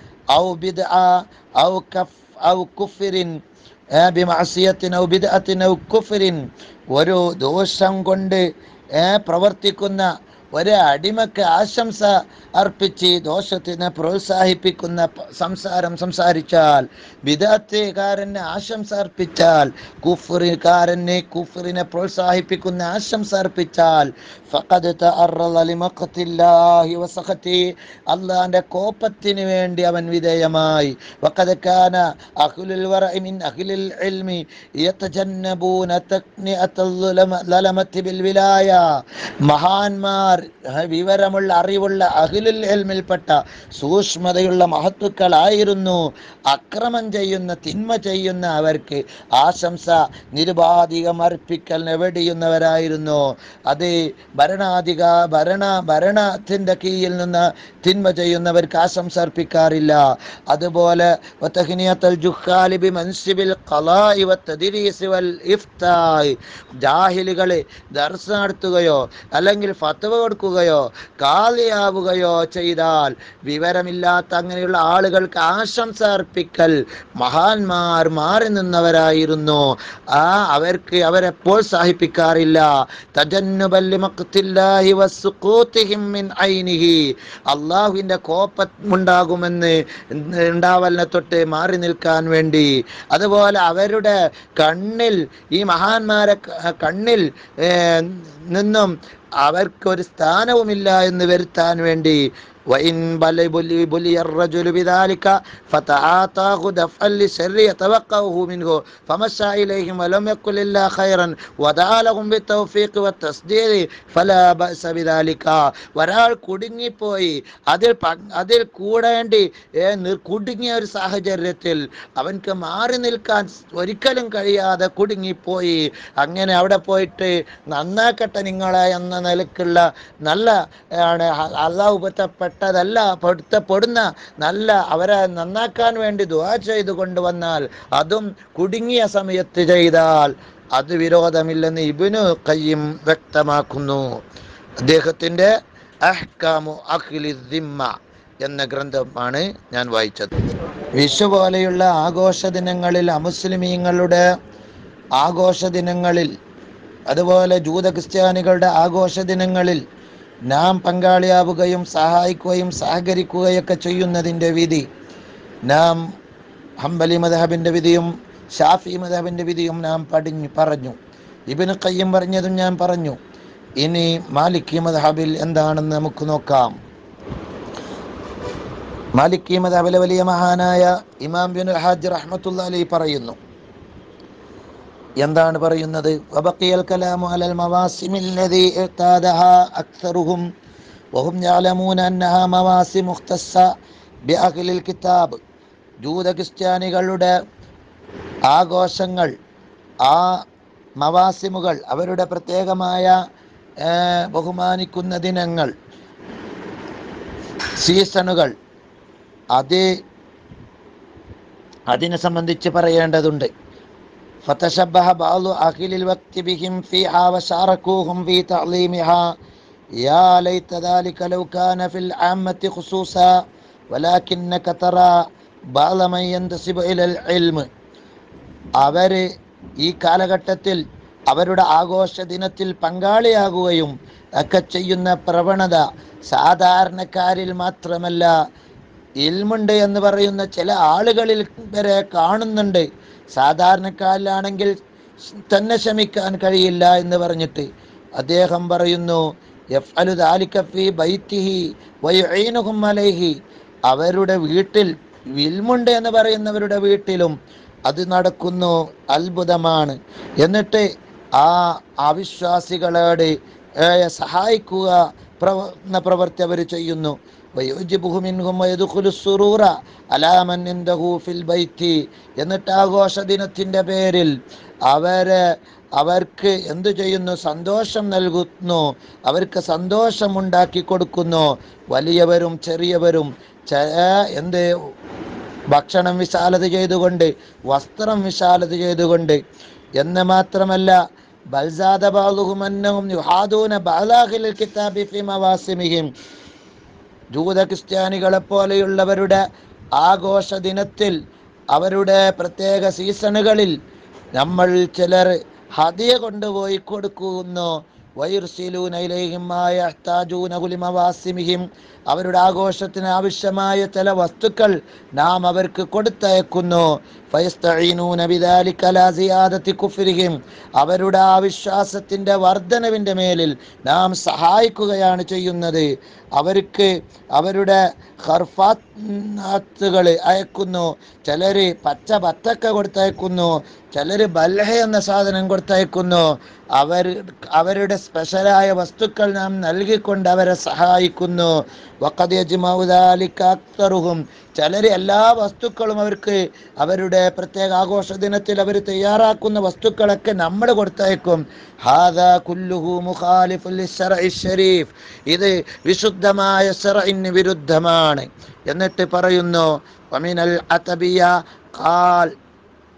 ഔ ബിദ്അ ഔ കഫ് ഔ കുഫ്രിൻ ഏ, ബിമഅസിയത്തിൻ ഔ ബിദ്അത്തിൻ ഔ കുഫ്രിൻ ഒരു ദോഷം കൊണ്ട് ഏ, പ്രവർത്തിക്കുന്ന ഒരു അടിമക്ക് ആശംസ അർപ്പിച്ച് ദോഷത്തിനെ പ്രോത്സാഹിപ്പിക്കുന്ന പ- സംസാരം സംസാരിച്ചാൽ വിദാത്തുകാരന് ആശംസ അർപ്പിച്ചാൽ കുഫ്രിക്കാരന് കുഫ്രിനെ പ്രോത്സാഹിപ്പിക്കുന്ന ആശംസ അർപ്പിച്ചാൽ ഫഖദ് തഅറള ലിമഖത്തില്ലാഹി വസഖതി അള്ളാഹിന്റെ കോപത്തിന് വേണ്ടി അവൻ വിധേയമായി വഖദ് കാന അഹ്ലുൽ വറഇ മിൻ അഹ്ലിൽ ഇൽമി യതജന്നബൂന തക്നിഅത്തൽ ലലമത്തി ബിൽ വിലായ മഹാന്മാർ ഹ, വിവരമുള്ള അറിവുള്ള അഖിലുൽ എൽമിൽപ്പെട്ട സൂക്ഷ്മതയുള്ള മഹത്തുക്കളായിരുന്നു അക്രമം ചെയ്യുന്ന തിന്മ ചെയ്യുന്ന അവർക്ക് ആശംസ നിരുപാധികം അർപ്പിക്കൽ വെടിയുന്നവരായിരുന്നു അത് ഭരണാധിക ഭരണ ഭരണത്തിൻ്റെ കീഴിൽ നിന്ന് തിന്മ ചെയ്യുന്നവർക്ക് ആശംസ അർപ്പിക്കാറില്ല അതുപോലെ വതഹ്നിയത്തുൽ ജുഹാലി ബിമൻസിബിൽ ഖലാഇ വത്തദ്രീസ് വൽ ഇഫ്തായ് ജാഹിലുകളെ ദർസ് നടത്തുകയോ അല്ലെങ്കിൽ ഫത്വ കൊടുക്കുകയോ കാലിയാവുകയോ ചെയ്താൽ വിവരമില്ലാത്ത അങ്ങനെയുള്ള ആളുകൾക്ക് ആശംസ അർപ്പിക്കൽ മഹാന്മാർ മാറി നിന്നവരായിരുന്നു ആ അവർക്ക് അവരെ പ്രോത്സാഹിപ്പിക്കാറില്ല തജന്നുബല്ലി മഖ്തില്ലാഹി വസ്സുഖൂതിഹിം മിൻ ഐനിഹി അള്ളാഹുവിൻ്റെ കോപമുണ്ടാകുമെന്ന് ഉണ്ടാവലിനെ തൊട്ട് മാറി നിൽക്കാൻ വേണ്ടി അതുപോലെ അവരുടെ കണ്ണിൽ ഈ മഹാന്മാരെ ക- കണ്ണിൽ ഏർ, നിന്നും അവർക്കൊരു സ്ഥാനവുമില്ല എന്ന് വരുത്താൻ വേണ്ടി وإن بلي بلي بلي الرجل بذلك فتعاطاه دفعا للشر يتوقعه منه فمشى إليهم ولم يقل إلا خيرا ودعا لهم بالتوفيق والتسديد فلا بأس بذلك ഒരാൾ കുടുങ്ങിപ്പോയി അതിൽ പ- അതിൽ കൂടേണ്ടി ഏ, നിർ- കുടുങ്ങിയ ഒരു സാഹചര്യത്തിൽ അവൻക്ക് മാറി നിൽക്കാൻ ഒരിക്കലും കഴിയാതെ കുടുങ്ങിപ്പോയി അങ്ങനെ അവിടെ പോയിട്ട് നന്നാക്കട്ടെ നിങ്ങളെ എന്ന നിലക്കുള്ള നല്ല ആണ് അ- അള്ളാഹു പൊരുത്തപ്പെട്ടതല്ല പൊരുത്തപ്പെടുന്ന നല്ല അവരെ നന്നാക്കാൻ വേണ്ടി ദുആ ചെയ്തു കൊണ്ടുവന്നാൽ അതും കുടുങ്ങിയ സമയത്ത് ചെയ്താൽ അത് വിരോധമില്ലെന്ന് ഇബിനു കയ്യും വ്യക്തമാക്കുന്നു അദ്ദേഹത്തിൻ്റെ അഹ്കാമു അഖിലി ദിമ്മ എന്ന ഗ്രന്ഥമാണ് ഞാൻ വായിച്ചത് വിഷു പോലെയുള്ള ആഘോഷ ദിനങ്ങളിൽ അമുസ്ലിമീങ്ങളുടെ ആഘോഷ ദിനങ്ങളിൽ അതുപോലെ ജൂത ക്രിസ്ത്യാനികളുടെ ആഘോഷ ദിനങ്ങളിൽ നാം പങ്കാളിയാവുകയും സഹായിക്കുകയും സഹകരിക്കുകയൊക്കെ ചെയ്യുന്നതിൻ്റെ വിധി നാം ഹംബലി മദഹബിൻ്റെ വിധിയും ഷാഫി മദഹബിൻ്റെ വിധിയും നാം പഠിഞ്ഞു പറഞ്ഞു ഇബിന് കയ്യം പറഞ്ഞതും ഞാൻ പറഞ്ഞു ഇനി മാലിക്കി മദഹബിൽ എന്താണെന്ന് നമുക്ക് നോക്കാം മാലിക്കി മദഹബിലെ വലിയ മഹാനായ ഇമാം ബിൻ ഹാജ് റഹ്മത്തുള്ള അലി പറയുന്നു എന്താണ് പറയുന്നത് വബഖിയൽ കലാമു അലൽ മവാസിം الذي اعتادها اكثرهم وهم يعلمون انها مواسم مختصة بأهل الكتاب ജൂത ക്രിസ്ത്യാനികളുടെ ആഘോഷങ്ങൾ ആ മവാസിമുകൾ അവരുടെ പ്രത്യേകമായ ഏ, ബഹുമാനിക്കുന്ന ദിനങ്ങൾ സീസണുകൾ അത് അതിനെ സംബന്ധിച്ച് പറയേണ്ടതുണ്ട് فتشبه بعض أهل الوقت بهم فيها وشاركوهم في تعظيمها يا ليت ذلك لو كان في العامة خصوصا ولكنك ترى بعض من ينتسب إلى العلم അവര് ഈ കാലഘട്ടത്തിൽ അവരുടെ ആഘോഷ ദിനത്തിൽ പങ്കാളിയാകുകയും ഒക്കെ ചെയ്യുന്ന പ്രവണത സാധാരണക്കാരിൽ മാത്രമല്ല ഇൽമുണ്ട് എന്ന് പറയുന്ന ചില ആളുകളിൽ വരെ കാണുന്നുണ്ട് സാധാരണക്കാരിലാണെങ്കിൽ തന്നെ ക്ഷമിക്കാൻ കഴിയില്ല എന്ന് പറഞ്ഞിട്ട് അദ്ദേഹം പറയുന്നു യഫ്അലു ദാലിക ഫീ ബൈത്തിഹി വയുഈനുഹും അലൈഹി അവരുടെ വീട്ടിൽ വിൽമുണ്ട് എന്ന് പറയുന്നവരുടെ വീട്ടിലും അത് നടക്കുന്നു അത്ഭുതമാണ് എന്നിട്ട് ആ അവിശ്വാസികളോട് ഏ, സഹായിക്കുക പ്രവ എന്ന പ്രവൃത്തി അവർ ചെയ്യുന്നു വയോജിബുഹു മിൻഹും വയദുഖുലു സുറൂറ അലാ മൻ ഇൻദഹു ഫിൽ ബൈത്തി എന്നിട്ട് ആഘോഷ ദിനത്തിൻ്റെ പേരിൽ അവരെ അവർക്ക് എന്തു ചെയ്യുന്നു സന്തോഷം നൽകുന്നു അവർക്ക് സന്തോഷമുണ്ടാക്കി കൊടുക്കുന്നു വലിയവരും ചെറിയവരും ചെ- എന്ത് ഭക്ഷണം വിശാലത ചെയ്തുകൊണ്ട് വസ്ത്രം വിശാലത ചെയ്തുകൊണ്ട് എന്ന് മാത്രമല്ല ബൽസാദ ബാലുഹുമന്നഹും യുഹാദൂന ബാലാഹിൽ കിതാബി ഫി മവാസിമിഹിം ജൂത ക്രിസ്ത്യാനികളെ പോലെയുള്ളവരുടെ ആഘോഷ ദിനത്തിൽ അവരുടെ പ്രത്യേക സീസണുകളിൽ നമ്മൾ ചിലർ ഹദിയ കൊണ്ടുപോയി കൊടുക്കുന്നു വൈർസിലൂന ഇലൈഹിം മാ യഹ്താജൂനഹു ലിമവാസിമിഹിം അവരുടെ ആഘോഷത്തിന് ആവശ്യമായ ചില വസ്തുക്കൾ നാം അവർക്ക് കൊടുത്തയക്കുന്നു ഫയസ്തഈനൂന ബിദാലിക ലാ സിയാദത്തി കുഫ്രിഹിം അവരുടെ ആ വിശ്വാസത്തിൻ്റെ വർധനവിൻ്റെ മേലിൽ നാം സഹായിക്കുകയാണ് ചെയ്യുന്നത് അവർക്ക് അവരുടെ ഹർഫാത്തുകൾ അയക്കുന്നു ചിലർ പച്ച ബത്തക്ക കൊടുത്തയക്കുന്നു ചിലർ ബൽഹ എന്ന സാധനം കൊടുത്തയക്കുന്നു അവർ അവരുടെ സ്പെഷ്യലായ വസ്തുക്കൾ നാം നൽകിക്കൊണ്ട് അവരെ സഹായിക്കുന്നു വഖദ് യജ്മഉ ദാലിക അക്തറുഹും ചിലർ എല്ലാ വസ്തുക്കളും അവർക്ക് അവരുടെ പ്രത്യേക ആഘോഷ ദിനത്തിൽ അവർ തയ്യാറാക്കുന്ന വസ്തുക്കളൊക്കെ നമ്മൾ കൊടുത്തയക്കും ഹാദാ കുല്ലുഹു മുഖാലിഫുൽ ലിശ്ശറഇ ശരീഫ് ഇത് വിശുദ്ധമായ ശറഇന് വിരുദ്ധമാണ് എന്നിട്ട് പറയുന്നു വമിനൽ അതബിയ ഖാൽ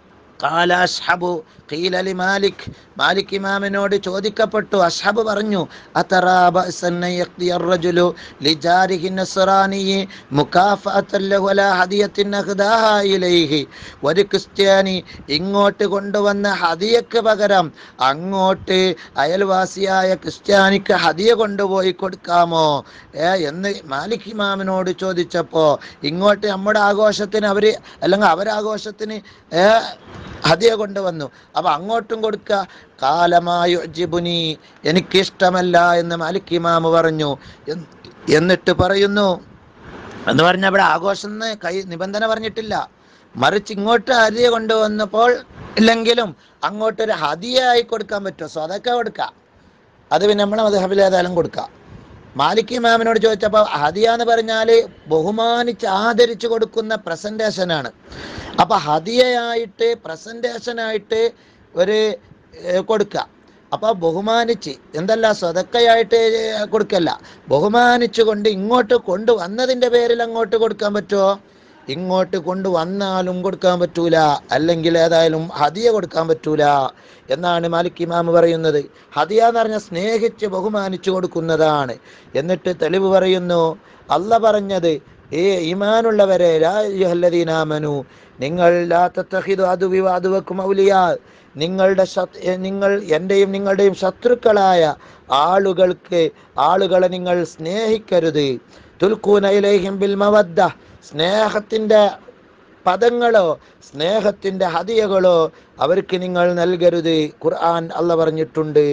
قال أصحاب قيل لمالك മാലിക് ഇമാമിനോട് ചോദിക്കപ്പെട്ടു അഷ്ഹബ് പറഞ്ഞു അതറാ ബഅസൻ യഖ്തി الرجل لجاره النصراني مكافأة له ولا هدية أخذها إليه ഒരു ക്രിസ്ത്യാനി ഇങ്ങോട്ട് കൊണ്ടുവന്ന ഹദിയക്ക് പകരം അങ്ങോട്ട് അയൽവാസിയായ ക്രിസ്ത്യാനിക്ക് ഹദിയ കൊണ്ടുപോയി കൊടുക്കാമോ ഏ എന്ന് മാലിക് ഇമാമിനോട് ചോദിച്ചപ്പോൾ ഇങ്ങോട്ട് നമ്മുടെ ആഘോഷത്തിന് അവർ അല്ലെങ്കിൽ അവരാഘോഷത്തിന് ഏ ഹദിയ കൊണ്ടുവന്നു അപ്പൊ അങ്ങോട്ടും കൊടുക്കുക കാലമായു ജിബുനി എനിക്കിഷ്ടമല്ല എന്ന് മാലിക് ഇമാമ് പറഞ്ഞു എന്ന് എന്നിട്ട് പറയുന്നു എന്ന് പറഞ്ഞ അവിടെ ആഘോഷം എന്ന് കൈ നിബന്ധന പറഞ്ഞിട്ടില്ല മറിച്ച് ഇങ്ങോട്ട് ഹദിയ കൊണ്ടുവന്നപ്പോൾ ഇല്ലെങ്കിലും അങ്ങോട്ടൊരു ഹദിയായി കൊടുക്കാൻ പറ്റുമോ സ്വതക്ക കൊടുക്കാം അത് പിന്നെ നമ്മളെ മധുഹബിൽ ഏതായാലും കൊടുക്കാം മാലിക് ഇമാമിനോട് ചോദിച്ചപ്പോൾ ഹദിയ എന്ന് പറഞ്ഞാൽ ബഹുമാനിച്ച് ആദരിച്ചു കൊടുക്കുന്ന പ്രസന്റേഷനാണ് അപ്പൊ ഹദിയയായിട്ട് പ്രസന്റേഷനായിട്ട് ഒരു ഏർ, കൊടുക്കുക അപ്പൊ ബഹുമാനിച്ച് എന്തല്ല സ്വതക്കയായിട്ട് കൊടുക്കല്ല ബഹുമാനിച്ചു കൊണ്ട് ഇങ്ങോട്ട് കൊണ്ടുവന്നതിന്റെ പേരിൽ അങ്ങോട്ട് കൊടുക്കാൻ പറ്റുമോ ഇങ്ങോട്ട് കൊണ്ടുവന്നാലും കൊടുക്കാൻ പറ്റൂല അല്ലെങ്കിൽ ഏതായാലും ഹദിയ കൊടുക്കാൻ പറ്റൂല എന്നാണ് മാലിക് ഇമാം പറയുന്നത് ഹദിയ എന്ന് പറഞ്ഞാൽ സ്നേഹിച്ച് ബഹുമാനിച്ചു കൊടുക്കുന്നതാണ് എന്നിട്ട് തെളിവ് പറയുന്നു അല്ല പറഞ്ഞത് ഏ ഈമാനുള്ളവരെ ലാ അയ്യുഹല്ലദീനാമനു നിങ്ങൾ ലാ തത്തഹിദു അദുവി വഅദുവക്കും ഔലിയാ നിങ്ങളുടെ ശത്- എ, നിങ്ങൾ എൻ്റെയും നിങ്ങളുടെയും ശത്രുക്കളായ ആളുകൾക്ക് ആളുകളെ നിങ്ങൾ സ്നേഹിക്കരുത് തുൽക്കൂന ഇലൈഹിം ബിൽ മവദ്ദ സ്നേഹത്തിൻ്റെ പദങ്ങളോ സ്നേഹത്തിൻ്റെ ഹദിയകളോ അവർക്ക് നിങ്ങൾ നൽകരുത് ഖുർആൻ അല്ല പറഞ്ഞിട്ടുണ്ട്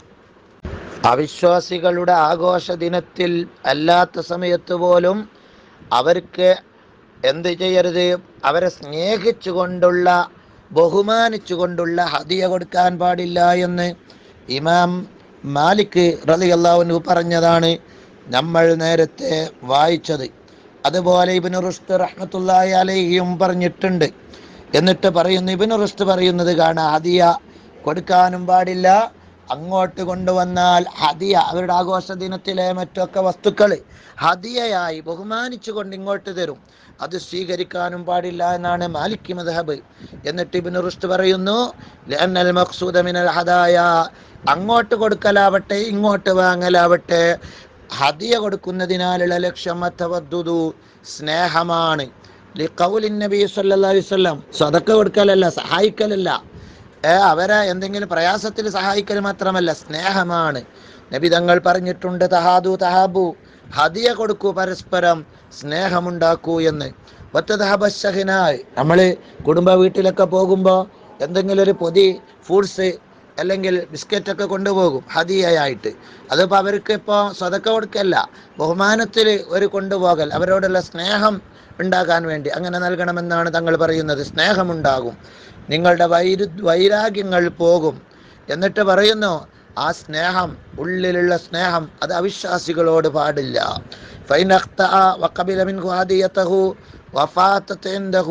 അവിശ്വാസികളുടെ ആഘോഷ ദിനത്തിൽ അല്ലാത്ത സമയത്ത് പോലും അവർക്ക് എന്ത് ചെയ്യരുത് അവരെ സ്നേഹിച്ചുകൊണ്ടുള്ള ബഹുമാനിച്ചുകൊണ്ടുള്ള ഹദിയ കൊടുക്കാൻ പാടില്ല എന്ന് ഇമാം മാലിക് റലി അള്ളാഹുനു പറഞ്ഞതാണ് നമ്മൾ നേരത്തെ വായിച്ചത് അതുപോലെ ഇബിന് റുഷ്ത് റഹ്മത്തുള്ളാഹി അലൈഹിയും പറഞ്ഞിട്ടുണ്ട് എന്നിട്ട് പറയുന്നു ഇബിന് റുഷ്ത് പറയുന്നത് കാണാം ഹദിയ കൊടുക്കാനും പാടില്ല അങ്ങോട്ട് കൊണ്ടുവന്നാൽ ഹദിയ അവരുടെ ആഘോഷ ദിനത്തിലെ മറ്റൊക്കെ വസ്തുക്കൾ ഹദിയയായി ബഹുമാനിച്ചു കൊണ്ട് ഇങ്ങോട്ട് തരും അത് സ്വീകരിക്കാനും പാടില്ല എന്നാണ് മാലിക് മദ്ഹബ് എന്നിട്ട് ഇബ്നു റുഷ്ദ് പറയുന്നു ലഅന്നൽ മഖ്സൂദ മിനൽ ഹദായ അങ്ങോട്ട് കൊടുക്കലാവട്ടെ ഇങ്ങോട്ട് വാങ്ങലാവട്ടെ ഹദിയ കൊടുക്കുന്നതിനാലുള്ള ലക്ഷ്യം അത്തവദ്ദുദു സ്നേഹമാണ് ലിഖൗലിൻ നബി സല്ലല്ലാഹു അലൈഹി വസല്ലം സദക്ക കൊടുക്കലല്ല സഹായിക്കലല്ല ഏ, അവരെ എന്തെങ്കിലും പ്രയാസത്തിൽ സഹായിക്കൽ മാത്രമല്ല സ്നേഹമാണ് നബി തങ്ങൾ പറഞ്ഞിട്ടുണ്ട് തഹാദു തഹാബു ഹദിയ കൊടുക്കൂ പരസ്പരം സ്നേഹമുണ്ടാക്കൂ എന്ന് ഒറ്റതഹബശഹിനായി നമ്മൾ കുടുംബ വീട്ടിലൊക്കെ പോകുമ്പോൾ എന്തെങ്കിലും ഒരു പൊതി ഫ്രൂട്ട്സ് അല്ലെങ്കിൽ ബിസ്ക്കറ്റ് ഒക്കെ കൊണ്ടുപോകും ഹദിയയായിട്ട് അതിപ്പോൾ അവർക്ക് ഇപ്പോൾ സ്വതക്ക കൊടുക്കല്ല ബഹുമാനത്തിൽ ഒരു കൊണ്ടുപോകൽ അവരോടുള്ള സ്നേഹം ഉണ്ടാകാൻ വേണ്ടി അങ്ങനെ നൽകണമെന്നാണ് തങ്ങൾ പറയുന്നത് സ്നേഹമുണ്ടാകും നിങ്ങളുടെ വൈരു വൈരാഗ്യങ്ങൾ പോകും എന്നിട്ട് പറയുന്നു ആ സ്നേഹം ഉള്ളിലുള്ള സ്നേഹം അത് അവിശ്വാസികളോട് പാടില്ല فإن أخطأ وقبل منه هديته وفاتت عنده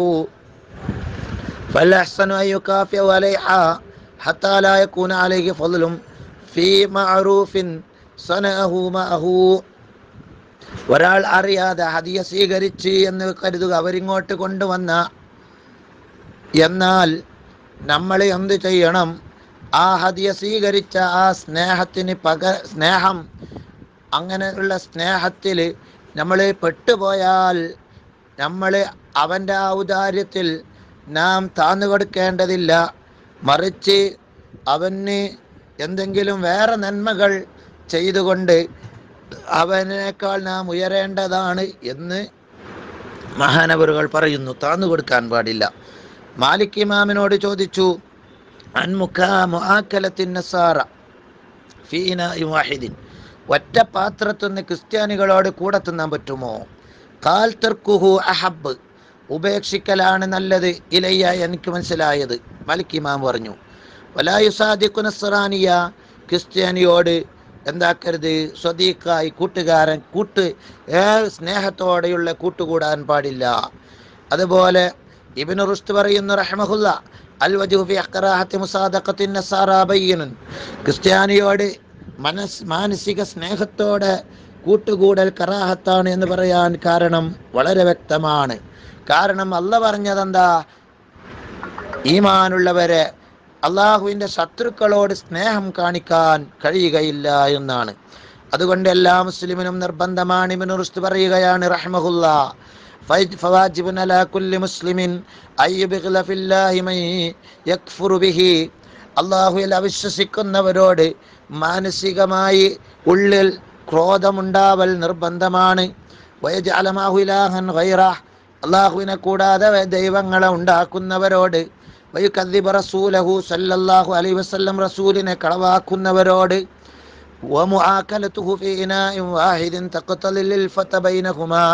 فالأحسن أن يكافئ عليها حتى لا يكون عليه فضل في معروف صنعه معه ഒരാൾ അറിയാതെ ഹദിയ സ്വീകരിച്ച് എന്ന് കരുതുക അവരിങ്ങോട്ട് കൊണ്ടുവന്ന എന്നാൽ നമ്മൾ എന്ത് ചെയ്യണം ആ ഹദിയ സ്വീകരിച്ച ആ സ്നേഹത്തിന് പക സ്നേഹം അങ്ങനെയുള്ള സ്നേഹത്തിൽ നമ്മൾ പെട്ടുപോയാൽ നമ്മൾ അവൻ്റെ ഔദാര്യത്തിൽ നാം താന്നു കൊടുക്കേണ്ടതില്ല മറിച്ച് അവന് എന്തെങ്കിലും വേറെ നന്മകൾ ചെയ്തുകൊണ്ട് അവനേക്കാൾ നാം ഉയരേണ്ടതാണ് എന്ന് മഹാനവറുകൾ പറയുന്നു താന്നു കൊടുക്കാൻ പാടില്ല മാലിക് ഇമാമിനോട് ചോദിച്ചു അൻ മുഖാ മുആക്കലത്തിൻ നസാറ ഫീന വാഹിദിൻ ഒറ്റ പാത്രത്തിൽ നിന്ന് ക്രിസ്ത്യാനികളോട് കൂടെ തിന്നാൻ പറ്റുമോ കാൽ തെർക്കുഹു അഹബ് ഉപേക്ഷിക്കലാണ് നല്ലത് ഇലയ്യ എനിക്ക് മനസ്സിലായത് മലിക് ഇമാം പറഞ്ഞു വലായുസാദിഖു നസ്രാനിയ ക്രിസ്ത്യാനിയോട് എന്താക്കരുത് സ്വദീഖായി കൂട്ടുകാരൻ കൂട്ട് ഏ സ്നേഹത്തോടെയുള്ള കൂട്ടുകൂടാൻ പാടില്ല അതുപോലെ ഇബിന് റുഷ്ത് പറയുന്നു റഹ്മഹുല്ല അൽ വജൂഫി അഖറാഹത്തി മുസാദഖത്തിൻ നസാറ ബയ്യനുൻ ക്രിസ്ത്യാനിയോട് മനസ് മാനസിക സ്നേഹത്തോടെ കൂട്ടുകൂടൽ കറാഹത്താണ് എന്ന് പറയാൻ കാരണം വളരെ വ്യക്തമാണ് കാരണം അല്ല പറഞ്ഞതെന്താ ഈമാനുള്ളവരെ അള്ളാഹുവിൻ്റെ ശത്രുക്കളോട് സ്നേഹം കാണിക്കാൻ കഴിയുകയില്ല എന്നാണ് അതുകൊണ്ട് എല്ലാ മുസ്ലിമിനും നിർബന്ധമാണ് ഇബ്നു റുഷ്ദ് പറയുകയാണ് റഹ്മഹുല്ല ഫൈജ് ഫവാജിബുൻ അലാ കുല്ലി മുസ്ലിമിൻ അയ്യുബിഗ്ല ഫില്ലാഹി മൻ യക്ഫുറു ബിഹി അള്ളാഹുവിൽ അവിശ്വസിക്കുന്നവരോട് മാനസികമായി ഉള്ളിൽ ക്രോധമുണ്ടാവൽ നിർബന്ധമാണ് വയജഅലമാഹു ഇലാഹൻ ഗൈറ അള്ളാഹുവിനെ കൂടാതെ ദൈവങ്ങളെ ഉണ്ടാക്കുന്നവരോട് വയുക്കദ്ദിബ റസൂലഹു സല്ലല്ലാഹു അലൈഹി വസല്ലം റസൂലിനെ കളവാക്കുന്നവരോട് ومعاكلته في إناء واحد تقتضي الألفة بينهما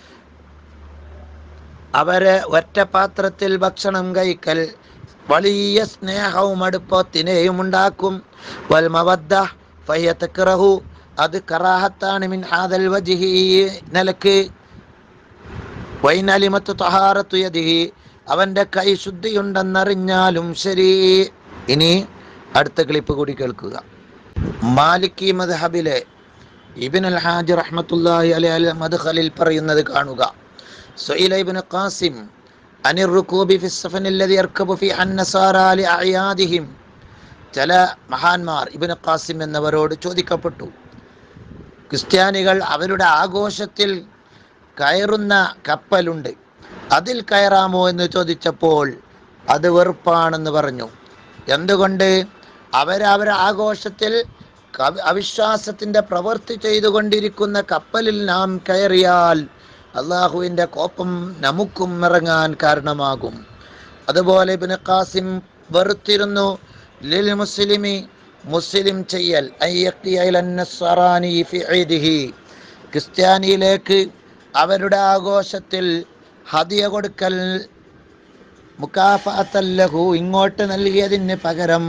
അവരെ ഒറ്റ പാത്രത്തിൽ ഭക്ഷണം കഴിക്കൽ വലിയ സ്നേഹവും അടുപ്പത്തിനെയും ഉണ്ടാക്കും വൽ മവദ്ദ ഫയ്യതക്റഹു അത് കറാഹത്താണ് മിൻ ഹാദൽ വജ്ഹി ഈ നിലക്ക് വൈനലിമത്ത് തഹാറത്തു യദിഹി അവന്റെ കൈ ശുദ്ധിയുണ്ടെന്നറിഞ്ഞാലും ശരി ഇനി അടുത്ത ക്ലിപ്പ് കൂടി കേൾക്കുക മാലിക്കി മദ്ഹബിലെ ഇബിൻ അൽ ഹാജി റഹ്മത്തുല്ലാഹി അലൈഹി അൽ മദ്ഖലിൽ പറയുന്നത് കാണുക സുഇല ഇബ്നു ഖാസിം അനിർ റുകൂബി ഫി സഫൻ الذي يركب في النصارى لأعيادهم ചില മഹാന്മാർ ഇബ്നു ഖാസിം എന്നവരോട് ചോദിക്കപ്പെട്ടു ക്രിസ്ത്യാനികൾ അവരുടെ ആഘോഷത്തിൽ കയറുന്ന കപ്പലുണ്ട് അതിൽ കയറാമോ എന്ന് ചോദിച്ചപ്പോൾ അത് വെറുപ്പാണെന്ന് പറഞ്ഞു എന്തുകൊണ്ട് അവരവരുടെ ആഘോഷത്തിൽ കവി- അവിശ്വാസത്തിന്റെ പ്രവൃത്തി ചെയ്തുകൊണ്ടിരിക്കുന്ന കപ്പലിൽ നാം കയറിയാൽ അള്ളാഹുവിൻ്റെ കോപം നമുക്കും ഇറങ്ങാൻ കാരണമാകും അതുപോലെ ഇബ്നു ഖാസിം വെറുത്തിരുന്നു ലിൽ മുസ്ലിമി മുസ്ലിം ചെയ്യൽ അയ്യഖ്തിയ ഇലൻ നസ്റാനി ഫി ഈദിഹി ക്രിസ്ത്യാനിയിലേക്ക് അവരുടെ ആഘോഷത്തിൽ ഹദിയ കൊടുക്കൽ മുക്കാഫഅത്തല്ലഹു ഇങ്ങോട്ട് നൽകിയതിന് പകരം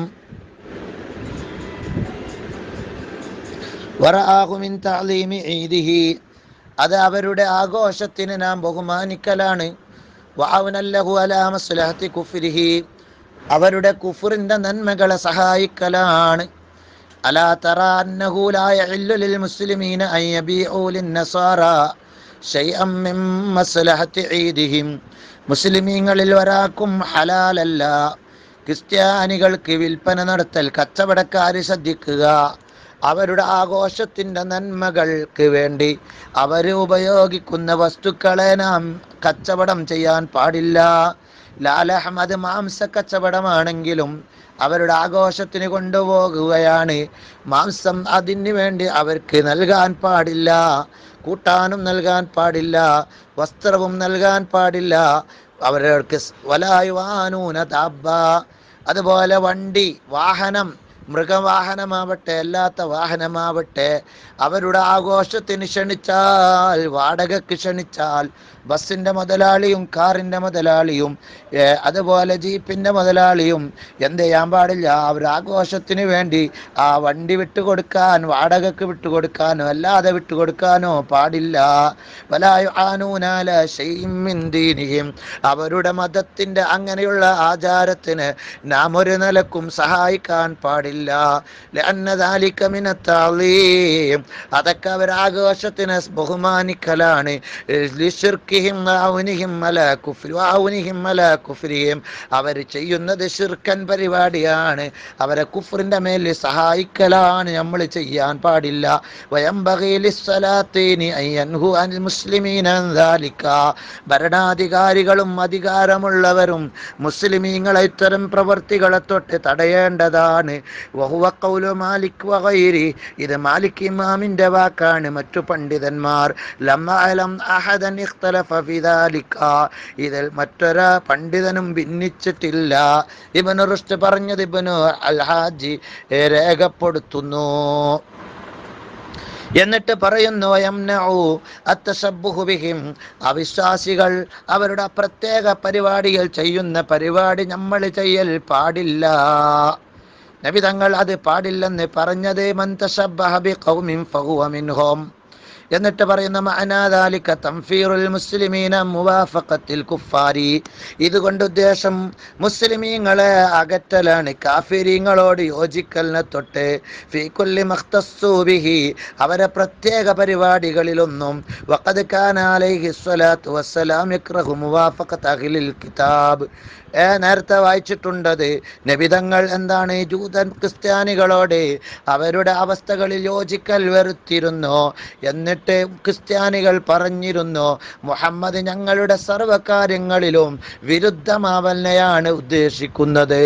വറആഹു മിൻ തഅലീമി ഈദിഹി അത് അവരുടെ ആഘോഷത്തിന് നാം ബഹുമാനിക്കലാണ് വഅവനല്ലഹു അലാ മസ്ലഹത്തി കുഫ്രിഹി അവരുടെ കുഫറിന്റെ നന്മകളെ സഹായിക്കലാണ് അലാ തറ അന്നഹു ലാ യഹില്ലു ലിൽ മുസ്ലിമീന അൻ യബീഉ ലിൻ നസാറ ശൈഅൻ മിൻ മസ്ലഹത്തി ഈദിഹിം മുസ്ലിമീങ്ങളിൽ ഒരാൾക്കും ഹലാലല്ല ക്രിസ്ത്യാനികൾക്ക് വിൽപ്പന നടത്തൽ കച്ചവടക്കാർ ശ്രദ്ധിക്കുക അവരുടെ ആഘോഷത്തിൻ്റെ നന്മകൾക്ക് വേണ്ടി അവർ ഉപയോഗിക്കുന്ന വസ്തുക്കളെ നാം കച്ചവടം ചെയ്യാൻ പാടില്ല ലാലഹമ്മദ് മാംസ കച്ചവടമാണെങ്കിലും അവരുടെ ആഘോഷത്തിന് കൊണ്ടുപോകുകയാണ് മാംസം അതിന് വേണ്ടി അവർക്ക് നൽകാൻ പാടില്ല കൂട്ടാനും നൽകാൻ പാടില്ല വസ്ത്രവും നൽകാൻ പാടില്ല അവർക്ക് വലായുവാനൂന താബ അതുപോലെ വണ്ടി വാഹനം മൃഗവാഹനമാവട്ടെ അല്ലാത്ത വാഹനമാവട്ടെ അവരുടെ ആഘോഷത്തിന് ക്ഷണിച്ചാൽ വാടകയ്ക്ക് ക്ഷണിച്ചാൽ ബസ്സിൻ്റെ മുതലാളിയും കാറിൻ്റെ മുതലാളിയും ഏ, അതുപോലെ ജീപ്പിൻ്റെ മുതലാളിയും എന്ത് ചെയ്യാൻ പാടില്ല അവർ ആഘോഷത്തിന് വേണ്ടി ആ വണ്ടി വിട്ടുകൊടുക്കാൻ വാടകയ്ക്ക് വിട്ടുകൊടുക്കാനോ അല്ലാതെ വിട്ടുകൊടുക്കാനോ പാടില്ല വലായു ആനൂനാല ദീനിഹിം അവരുടെ മതത്തിൻ്റെ അങ്ങനെയുള്ള ആചാരത്തിന് നാം ഒരു നിലക്കും സഹായിക്കാൻ പാടില്ല ലഅന്ന ذلك من التعظيم. അതൊക്കെ അവർ ആഘോഷത്തിന് ബഹുമാനിക്കലാണ് ലിശിർക്കിഹിം വഅൗനിഹിം അലാ കുഫ്രി വഅൗനിഹിം അലാ കുഫ്രിഹിം. അവർ ചെയ്യുന്നത് ഷിർക്കൻ പരിപാടിയാണ് അവരെ കുഫറിന്റെ മേൽ സഹായിക്കലാണ് നമ്മൾ ചെയ്യാൻ പാടില്ല വയംബഗി ലിസ്സലാത്തീനി അൻ യൻഹു അനിൽ മുസ്ലിമീന അൻ ذلك. ഭരണാധികാരികളും അധികാരമുള്ളവരും മുസ്ലിമീങ്ങളെ ഇത്തരം പ്രവർത്തികളെ തൊട്ട് തടയേണ്ടതാണ് വഹുവ ഖൗലു മാലിക് വഗൈരി ഇത് മാലിക് ഇമാമിന്റെ വാക്കാണ് മറ്റു പണ്ഡിതന്മാർ ലം അലം അഹദൻ ഇഖ്തലഫ ഫി ذلك. ഇതിൽ മറ്റൊരു പണ്ഡിതനും ഭിന്നിച്ചിട്ടില്ല ഇബ്നു റുഷ്ദ് പറഞ്ഞത് ഇബ്നു അൽ ഹാജി രേഖപ്പെടുത്തുന്നു എന്നിട്ട് പറയുന്നു യംനഉ അത്തശബ്ബുഹു ബിഹിം അവിശ്വാസികൾ അവരുടെ പ്രത്യേക പരിപാടികൾ ചെയ്യുന്ന പരിപാടി നമ്മൾ ചെയ്യൽ പാടില്ല നബി തങ്ങൾ അത് പാടില്ലെന്ന് പറഞ്ഞത് മൻ തശബ്ബഹ ബിഖൗമിൻ ഫഹുവ മിൻഹും എന്നിട്ട് പറയുന്ന മഅനാദാലിക തംഫീറുൽ മുസ്ലിമീന മുവാഫഖത്തിൽ കുഫാരി ഇതുകൊണ്ട് ഉദ്ദേശം മുസ്ലിമീങ്ങളെ അകറ്റലാണ് കാഫിരീങ്ങളോട് യോജിക്കലിനെ തൊട്ട് ഫീ കുല്ലി മഖ്തസ്സൂ ബിഹി അവരെ പ്രത്യേക പരിപാടികളിലൊന്നും വഖദ് കാന അലൈഹി സ്വലാത്തു വസ്സലാം യക്റഹു മുവാഫഖത്ത് അഹ്ലിൽ കിതാബ് ഏ നേരത്തെ വായിച്ചിട്ടുണ്ടത് നബിതങ്ങൾ എന്താണ് ജൂതൻ ക്രിസ്ത്യാനികളോട് അവരുടെ അവസ്ഥകളിൽ യോജിക്കൽ വരുത്തിയിരുന്നു എന്നിട്ട് ക്രിസ്ത്യാനികൾ പറഞ്ഞിരുന്നു മുഹമ്മദ് ഞങ്ങളുടെ സർവകാര്യങ്ങളിലും വിരുദ്ധമാവലിനെയാണ് ഉദ്ദേശിക്കുന്നത്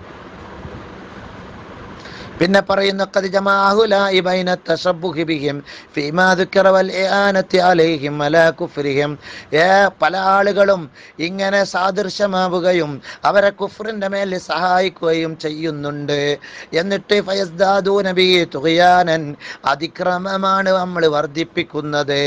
പിന്നെ പറയുന്നു ഖദ് ജമാഅഹു ലാഇ ബൈന തശബ്ബുഹി ബിഹിം ഫീമാ ദുക്കിറ വൽ ഇആനത്തി അലൈഹിം അലാ കുഫ്രിഹിം ഏ പല ആളുകളും ഇങ്ങനെ സാദൃശ്യമാവുകയും അവരെ കുഫ്രിന്റെ മേൽ സഹായിക്കുകയും ചെയ്യുന്നുണ്ട് എന്നിട്ട് ഫയസ്ദാദൂന ബി തുഗ്യാനൻ അതിക്രമമാണ് നമ്മൾ വർദ്ധിപ്പിക്കുന്നത്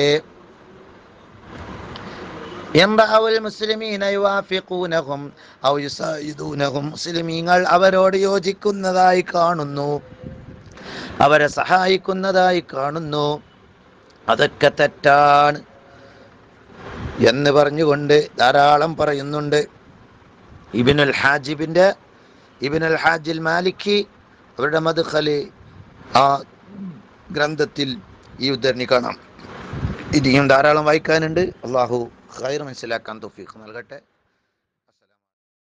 യംറഅവുൽ മുസ്ലിമീന യുവാഫിഖൂനഹും ഔ യുസായിദൂനഹും മുസ്ലിമീങ്ങൾ അവരോട് യോജിക്കുന്നതായി കാണുന്നു അവരെ സഹായിക്കുന്നതായി കാണുന്നു അതൊക്കെ തെറ്റാണ് എന്ന് പറഞ്ഞുകൊണ്ട് ധാരാളം പറയുന്നുണ്ട് ഇബിനുൽ ഹാജിബിൻ്റെ ഇബിനുൽ ഹാജിൽ മാലിക്കി അവരുടെ മധുഖല് ആ ഗ്രന്ഥത്തിൽ ഈ ഉദ്ധരണി കാണാം ഇനിയും ധാരാളം വായിക്കാനുണ്ട് അള്ളാഹു ഖൈർ മനസ്സിലാക്കാൻ തൊഫീഖ് നൽകട്ടെ